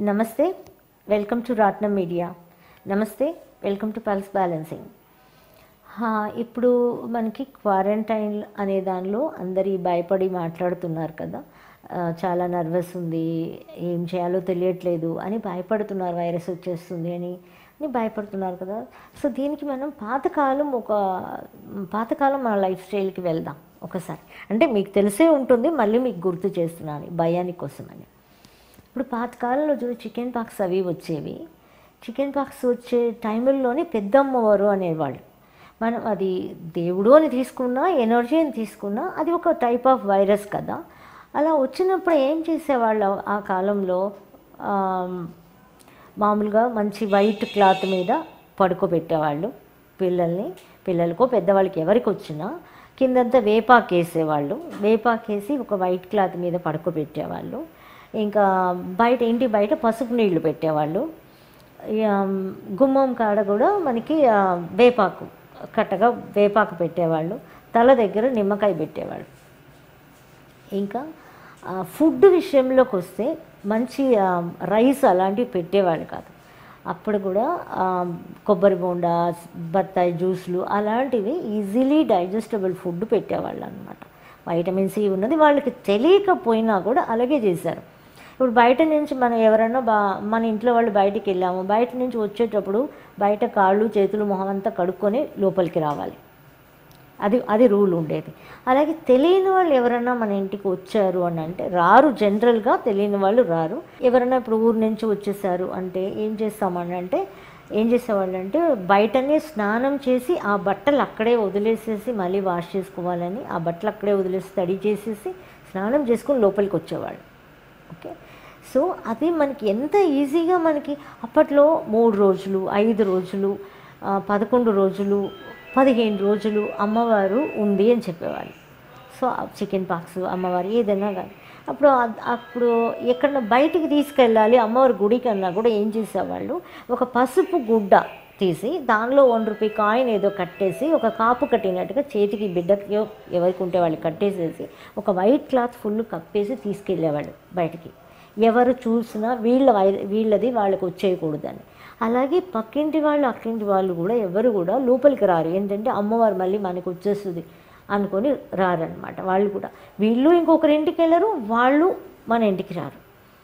నమస్తే welcome to Ratnam media నమస్తే welcome to pulse balancing హా, ఇప్పుడు మనకి క్వారంటైన్ అనే దానిలో అందరి భయపడి మాట్లాడుతున్నారు కదా ఆ, చాలా నర్వస్ ఉంది ఏం చేయాలో తెలియట్లేదు అని భయపడుతున్నారు వైరస్ వచ్చేస్తుంది అని అని భయపడుతున్నారు కదా సో దీనికి మనం పాతకాలం ఒక పాతకాలం మన లైఫ్ స్టైల్కి వెళ్దాం ఒకసారి అంటే మీకు తెలిసే ఉంటుంది మళ్ళీ మీకు గుర్తు చేస్తున్నాను భయాని కోసమని ఇప్పుడు పాతకాలంలో చూడు చికెన్ పాక్స్ అవి వచ్చేవి చికెన్ పాక్స్ వచ్చే టైంలోనే పెద్దమ్మవారు అనేవాళ్ళు మనం అది దేవుడు అని తీసుకున్నా ఎనర్జీ అని తీసుకున్నా అది ఒక టైప్ ఆఫ్ వైరస్ కదా అలా వచ్చినప్పుడు ఏం చేసేవాళ్ళు ఆ కాలంలో ఆమ్, మామూలుగా మంచి వైట్ క్లాత్ మీద పడుకోబెట్టేవాళ్ళు పిల్లల్ని పిల్లలకో పెద్దవాళ్ళకి ఎవరికి వచ్చినా కిందంతా వేపాకు వేసేవాళ్ళు వేపాకు వేసి ఒక వైట్ క్లాత్ మీద పడుకోబెట్టేవాళ్ళు ఇంకా బయట ఇంటి బయట పసుపు నీళ్లు పెట్టేవాళ్ళు ఈ, ఆమ్, గుమ్మం కాడ కూడా మనకి ఆ, వేపాకు కట్టగా వేపాకు పెట్టేవాళ్ళు తల దగ్గర నిమ్మకాయ పెట్టేవాళ్ళు ఇంకా ఆ, ఫుడ్ విషయంలోకి వస్తే మంచి ఆ, రైస్ అలాంటివి పెట్టేవాళ్ళు కాదు అప్పుడు కూడా ఆ, కొబ్బరి బోండా బత్తాయి జ్యూస్లు అలాంటివి ఈజీలీ డైజెస్టబుల్ ఫుడ్ పెట్టేవాళ్ళు అనమాట వైటమిన్ సి ఉన్నది వాళ్ళకి తెలియకపోయినా కూడా అలాగే చేశారు ఇప్పుడు బయట నుంచి మనం ఎవరైనా బా మన ఇంట్లో వాళ్ళు బయటికి వెళ్ళాము బయట నుంచి వచ్చేటప్పుడు బయట కాళ్ళు చేతులు మొహం అంతా కడుక్కొని లోపలికి రావాలి అది అది రూల్ ఉండేది అలాగే తెలియని వాళ్ళు ఎవరైనా మన ఇంటికి వచ్చారు అని అంటే రారు జనరల్గా తెలియని వాళ్ళు రారు ఎవరైనా ఇప్పుడు ఊరు నుంచి వచ్చేసారు అంటే ఏం చేస్తామని అంటే ఏం చేసేవాళ్ళు అంటే బయటనే స్నానం చేసి ఆ బట్టలు అక్కడే వదిలేసేసి మళ్ళీ వాష్ చేసుకోవాలని ఆ బట్టలు అక్కడే వదిలేసి తడి చేసేసి స్నానం చేసుకొని లోపలికి వచ్చేవాళ్ళు ఓకే సో అది మనకి ఎంత ఈజీగా మనకి అప్పట్లో మూడు రోజులు ఐదు రోజులు ఆ, పదకొండు రోజులు పదిహేను రోజులు అమ్మవారు ఉంది అని చెప్పేవాళ్ళు సో చికెన్ పాక్స్ అమ్మవారు ఏదైనా కానీ అప్పుడు అద్- అప్పుడు ఎక్కడన్నా బయటికి తీసుకెళ్ళాలి అమ్మవారి గుడికి అన్నా కూడా ఏం చేసేవాళ్ళు ఒక పసుపు గుడ్డ తీసి దానిలో వన్ రూపీ కాయిన్ ఏదో కట్టేసి ఒక కాపు కట్టినట్టుగా చేతికి బిడ్డకి ఎవరికి ఉంటే వాళ్ళు కట్టేసేసి ఒక వైట్ క్లాత్ ఫుల్ కప్పేసి తీసుకెళ్ళేవాళ్ళు బయటికి ఎవరు చూసినా వీళ్ళ వై- వీళ్ళది వాళ్ళకి వచ్చేయకూడదని అలాగే పక్కింటి వాళ్ళు అక్కింటి వాళ్ళు కూడా ఎవరు కూడా లోపలికి రారు ఏంటంటే అమ్మవారు మళ్ళీ మనకు వచ్చేస్తుంది అనుకొని రారనమాట వాళ్ళు కూడా వీళ్ళు ఇంకొకరి ఇంటికి వెళ్ళరు వాళ్ళు మన ఇంటికి రారు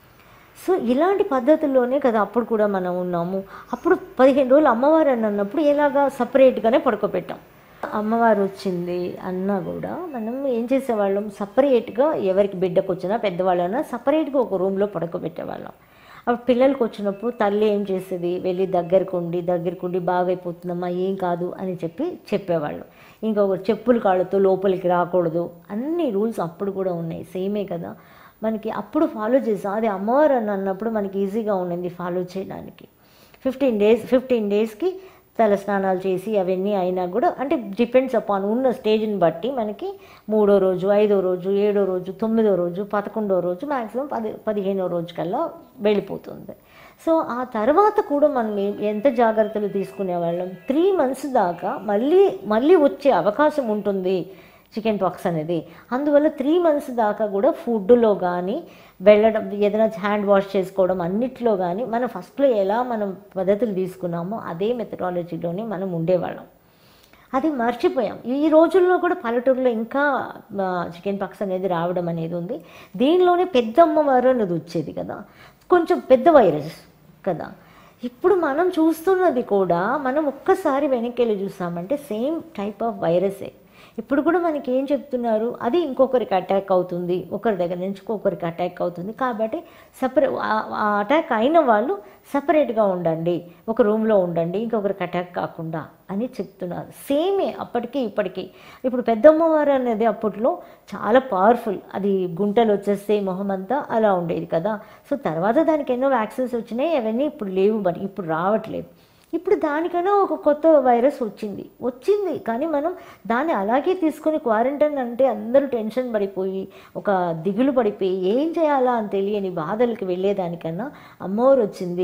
సో ఇలాంటి పద్ధతుల్లోనే కదా అప్పుడు కూడా మనం ఉన్నాము అప్పుడు పదిహేను రోజులు అమ్మవారు అని అన్నప్పుడు ఎలాగా సపరేట్గానే పడుకోబెట్టాం అమ్మవారు వచ్చింది అన్నా కూడా మనం ఏం చేసేవాళ్ళం సపరేట్గా ఎవరికి బిడ్డకు వచ్చినా పెద్దవాళ్ళైనా సపరేట్గా ఒక రూమ్లో పడుకోబెట్టేవాళ్ళం అప్పుడు పిల్లలకి వచ్చినప్పుడు తల్లి ఏం చేసేది వెళ్ళి దగ్గరకు ఉండి దగ్గరకు ఉండి బాగైపోతుందమ్మా ఏం కాదు అని చెప్పి చెప్పేవాళ్ళు ఇంకొకరు చెప్పులు కాళ్ళతో లోపలికి రాకూడదు అన్ని రూల్స్ అప్పుడు కూడా ఉన్నాయి సేమే కదా మనకి అప్పుడు ఫాలో చేసాం అది అమ్మవారు అని అన్నప్పుడు మనకి ఈజీగా ఉండింది ఫాలో చేయడానికి ఫిఫ్టీన్ డేస్ ఫిఫ్టీన్ డేస్కి తల స్నానాలు చేసి అవన్నీ అయినా కూడా అంటే డిపెండ్స్ అపాన్ ఉన్న స్టేజ్ని బట్టి మనకి మూడో రోజు ఐదో రోజు ఏడో రోజు తొమ్మిదో రోజు పదకొండో రోజు మ్యాక్సిమం పది పదిహేనో రోజు కల్లా వెళ్ళిపోతుంది సో ఆ తర్వాత కూడా మనం ఏ- ఎంత జాగ్రత్తలు తీసుకునేవాళ్ళం త్రీ మంత్స్ దాకా మళ్ళీ మళ్ళీ వచ్చే అవకాశం ఉంటుంది చికెన్ పాక్స్ అనేది అందువల్ల త్రీ మంత్స్ దాకా కూడా ఫుడ్లో కానీ వెళ్ళడం ఏదైనా హ్యాండ్ వాష్ చేసుకోవడం అన్నిట్లో కానీ మనం ఫస్ట్లో ఎలా మనం పద్ధతులు తీసుకున్నామో అదే మెథడాలజీలోనే మనం ఉండేవాళ్ళం అది మర్చిపోయాం ఈ రోజుల్లో కూడా పల్లెటూరులో ఇంకా ఆ, చికెన్ పాక్స్ అనేది రావడం అనేది ఉంది దీనిలోనే పెద్దమ్మవారు అనేది వచ్చేది కదా కొంచెం పెద్ద వైరస్ కదా ఇప్పుడు మనం చూస్తున్నది కూడా మనం ఒక్కసారి వెనక్కి వెళ్ళి చూసామంటే సేమ్ టైప్ ఆఫ్ వైరసే ఇప్పుడు కూడా మనకి ఏం చెప్తున్నారు అది ఇంకొకరికి అటాక్ అవుతుంది ఒకరి దగ్గర నుంచి ఇంకొకరికి అటాక్ అవుతుంది కాబట్టి సపరే ఆ అటాక్ అయిన వాళ్ళు సపరేట్గా ఉండండి ఒక రూమ్లో ఉండండి ఇంకొకరికి అటాక్ కాకుండా అని చెప్తున్నారు సేమే అప్పటికి ఇప్పటికీ ఇప్పుడు పెద్దమ్మవారు అనేది అప్పట్లో చాలా పవర్ఫుల్ అది గుంటలు వచ్చేస్తే మొహం అంతా అలా ఉండేది కదా సో తర్వాత దానికి ఎన్నో వ్యాక్సిన్స్ వచ్చినాయి అవన్నీ ఇప్పుడు లేవు మరి ఇప్పుడు రావట్లేదు ఇప్పుడు దానికైనా ఒక కొత్త వైరస్ వచ్చింది వచ్చింది కానీ మనం దాన్ని అలాగే తీసుకొని క్వారంటైన్ అంటే అందరూ టెన్షన్ పడిపోయి ఒక దిగులు పడిపోయి ఏం చేయాలా అని తెలియని బాధలకు వెళ్ళేదానికన్నా అమ్మవారు వచ్చింది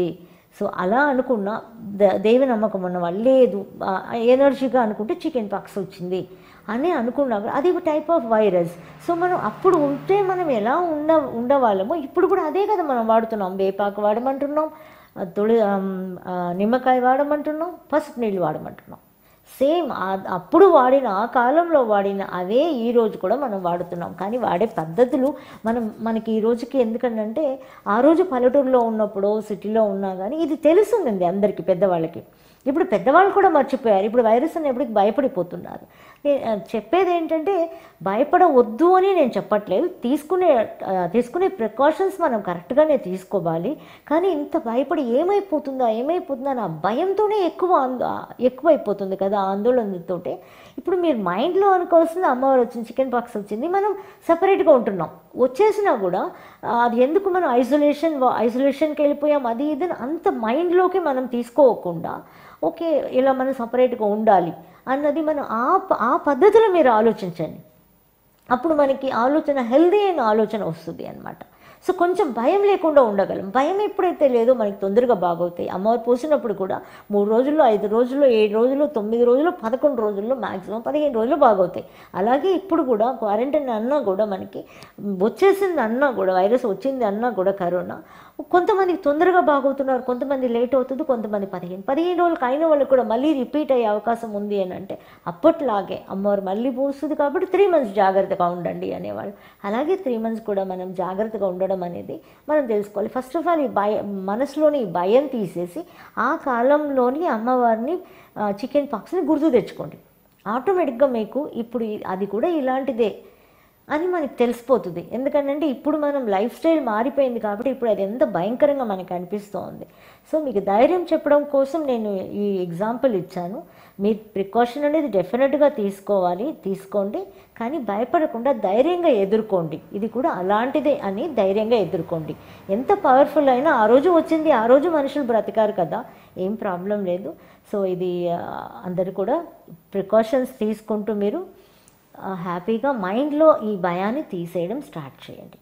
సో అలా అనుకున్న ద- దైవ నమ్మకం ఉన్న వాళ్ళు లేదు ఆ, ఎనర్జీగా అనుకుంటే చికెన్ పాక్స్ వచ్చింది అని అనుకున్నా కూడా అది ఒక టైప్ ఆఫ్ వైరస్ సో మనం అప్పుడు ఉంటే మనం ఎలా ఉన్న ఉండవాళ్ళమో ఇప్పుడు కూడా అదే కదా మనం వాడుతున్నాం వేపాకు వాడమంటున్నాం ఆ, తుళి ఆమ్, ఆ, నిమ్మకాయ వాడమంటున్నాం పసుపు నీళ్ళు వాడమంటున్నాం సేమ్ అప్పుడు వాడిన ఆ కాలంలో వాడిన అవే ఈ రోజు కూడా మనం వాడుతున్నాం కానీ వాడే పద్ధతులు మనం మనకి ఈ రోజుకి ఎందుకంటే ఆ రోజు పల్లెటూరులో ఉన్నప్పుడు సిటీలో ఉన్నా కానీ ఇది తెలుసుంది అందరికీ పెద్దవాళ్ళకి ఇప్పుడు పెద్దవాళ్ళు కూడా మర్చిపోయారు ఇప్పుడు వైరస్ అనేప్పటికి భయపడిపోతున్నారు నే- ఆ, చెప్పేది ఏంటంటే భయపడవద్దు అని నేను చెప్పట్లేదు తీసుకునే ఆ, తీసుకునే ప్రికాషన్స్ మనం కరెక్ట్గానే తీసుకోవాలి కానీ ఇంత భయపడి ఏమైపోతుందా ఏమైపోతుందా అని ఆ భయంతోనే ఎక్కువ ఆంద- ఎక్కువైపోతుంది కదా ఆందోళనతోటే ఇప్పుడు మీరు మైండ్లో అనుకోవాల్సింది అమ్మవారు వచ్చింది చికెన్ పాక్స్ వచ్చింది మనం సపరేట్గా ఉంటున్నాం వచ్చేసినా కూడా ఆ, అది ఎందుకు మనం ఐసోలేషన్ ఐసోలేషన్కి వెళ్ళిపోయాం అది ఇది అని అంత మైండ్లోకి మనం తీసుకోకుండా ఓకే ఇలా మనం సపరేట్గా ఉండాలి అన్నది మనం ఆ ప- ఆ పద్ధతిలో మీరు ఆలోచించండి అప్పుడు మనకి ఆలోచన హెల్దీ అయిన ఆలోచన వస్తుంది అనమాట సో కొంచెం భయం లేకుండా ఉండగలం భయం ఎప్పుడైతే లేదో మనకి తొందరగా బాగవుతాయి అమ్మవారు పోసినప్పుడు కూడా మూడు రోజుల్లో ఐదు రోజుల్లో ఏడు రోజుల్లో తొమ్మిది రోజుల్లో పదకొండు రోజుల్లో మ్యాక్సిమం పదిహేను రోజుల్లో బాగవుతాయి అలాగే ఇప్పుడు కూడా క్వారంటైన్ అన్నా కూడా మనకి వచ్చేసింది అన్నా కూడా వైరస్ వచ్చింది అన్నా కూడా కరోనా కొంతమందికి తొందరగా బాగవుతున్నారు కొంతమంది లేట్ అవుతుంది కొంతమంది పదిహేను పదిహేను రోజులకు అయిన వాళ్ళకి కూడా మళ్ళీ రిపీట్ అయ్యే అవకాశం ఉంది అని అంటే అప్పట్లాగే అమ్మవారు మళ్ళీ పోస్తుంది కాబట్టి త్రీ మంత్స్ జాగ్రత్తగా ఉండండి అనేవాళ్ళు అలాగే త్రీ మంత్స్ కూడా మనం జాగ్రత్తగా ఉండడం అనేది మనం తెలుసుకోవాలి ఫస్ట్ ఆఫ్ ఆల్ ఈ భయ మనసులోని ఈ భయం తీసేసి ఆ కాలంలోని అమ్మవారిని చికెన్ పాక్స్ని గుర్తు తెచ్చుకోండి ఆటోమేటిక్గా మీకు ఇప్పుడు ఈ- అది కూడా ఇలాంటిదే అని మనకి తెలిసిపోతుంది ఎందుకంటే ఇప్పుడు మనం లైఫ్ స్టైల్ మారిపోయింది కాబట్టి ఇప్పుడు అది ఎంత భయంకరంగా మనకి అనిపిస్తోంది సో మీకు ధైర్యం చెప్పడం కోసం నేను ఈ ఎగ్జాంపుల్ ఇచ్చాను మీరు ప్రికాషన్ అనేది డెఫినెట్గా తీసుకోవాలి తీసుకోండి కానీ భయపడకుండా ధైర్యంగా ఎదుర్కోండి ఇది కూడా అలాంటిదే అని ధైర్యంగా ఎదుర్కోండి ఎంత పవర్ఫుల్ అయినా ఆ రోజు వచ్చింది ఆ రోజు మనుషులు బ్రతికారు కదా ఏం ప్రాబ్లం లేదు సో ఇది ఆ, అందరూ కూడా ప్రికాషన్స్ తీసుకుంటూ మీరు ఆ, హ్యాపీగా మైండ్లో ఈ భయాన్ని తీసేయడం స్టార్ట్ చేయండి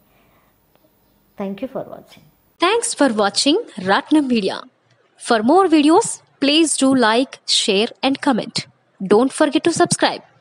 thank you for watching Thanks for watching Ratnam Media. For more videos, please do like, share, and comment. Don't forget to subscribe.